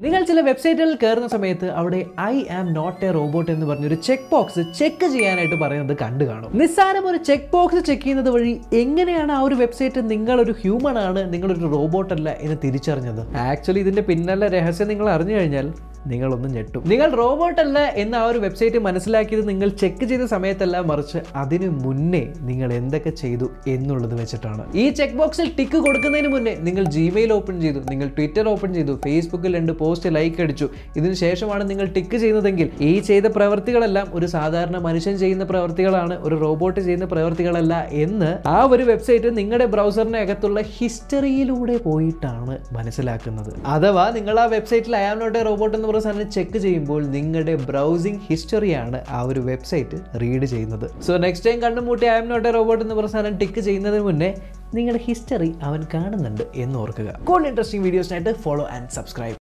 നിങ്ങൾ ചില വെബ്സൈറ്റുകളിൽ കയറുന്ന സമയത്ത് അവിടെ I am not a robot എന്ന് പറഞ്ഞൊരു ചെക്ക് ബോക്സ് ചെക്ക് ചെയ്യാനായിട്ട് പറയുന്നത് കണ്ടു കാണും നിസ്സാരം ഒരു ചെക്ക് ബോക്സ് ചെക്ക് ചെയ്യുന്നത് വഴി എങ്ങനെയാണ് ആ ഒരു വെബ്സൈറ്റ് നിങ്ങളൊരു ഹ്യൂമൺ ആണ് നിങ്ങളൊരു റോബോട്ട് അല്ല എന്ന് തിരിച്ചറിഞ്ഞത് ആക്ച്വലി ഇതിന്റെ പിന്നല്ല രഹസ്യം നിങ്ങൾ അറിഞ്ഞു കഴിഞ്ഞാൽ നിങ്ങളൊന്നും ഞെട്ടും നിങ്ങൾ റോബോട്ട് അല്ല എന്ന് ആ ഒരു വെബ്സൈറ്റ് മനസ്സിലാക്കിയത് നിങ്ങൾ ചെക്ക് ചെയ്ത സമയത്തല്ല മറിച്ച് അതിനു മുന്നേ നിങ്ങൾ എന്തൊക്കെ ചെയ്തു എന്നുള്ളത് വെച്ചിട്ടാണ് ഈ ചെക്ക് ബോക്സിൽ ടിക്ക് കൊടുക്കുന്നതിന് മുന്നേ നിങ്ങൾ ജിമെയിൽ ഓപ്പൺ ചെയ്തു നിങ്ങൾ ട്വിറ്റർ ഓപ്പൺ ചെയ്തു ഫേസ്ബുക്കിൽ രണ്ട് പോസ്റ്റ് ലൈക്ക് അടിച്ചു ഇതിന് ശേഷമാണ് നിങ്ങൾ ടിക്ക് ചെയ്യുന്നതെങ്കിൽ ഈ ചെയ്ത പ്രവൃത്തികളെല്ലാം ഒരു സാധാരണ മനുഷ്യൻ ചെയ്യുന്ന പ്രവൃത്തികളാണ് ഒരു റോബോട്ട് ചെയ്യുന്ന പ്രവൃത്തികളല്ല എന്ന് ആ ഒരു വെബ്സൈറ്റ് നിങ്ങളുടെ ബ്രൗസറിന് അകത്തുള്ള ഹിസ്റ്ററിയിലൂടെ പോയിട്ടാണ് മനസ്സിലാക്കുന്നത് അഥവാ നിങ്ങൾ ആ വെബ്സൈറ്റിൽ I am not a robot എന്ന് പറഞ്ഞ സാധനം ചെക്ക് ചെയ്യുമ്പോൾ നിങ്ങളുടെ ബ്രൗസിംഗ് ഹിസ്റ്ററിയാണ് ആ ഒരു വെബ്സൈറ്റ് റീഡ് ചെയ്യുന്നത് സോ നെക്സ്റ്റ് ടൈം കണ്ടുമുട്ടി I am not a robot എന്ന് പറഞ്ഞ സാധനം ടിക്ക് ചെയ്യുന്നതിന് മുന്നേ നിങ്ങളുടെ ഹിസ്റ്ററി അവൻ കാണുന്നുണ്ട് എന്ന് ഓർക്കുക കൂടുതൽ ഇൻട്രസ്റ്റിംഗ് വീഡിയോസിനായിട്ട് ഫോളോ ആൻഡ് സബ്സ്ക്രൈബ്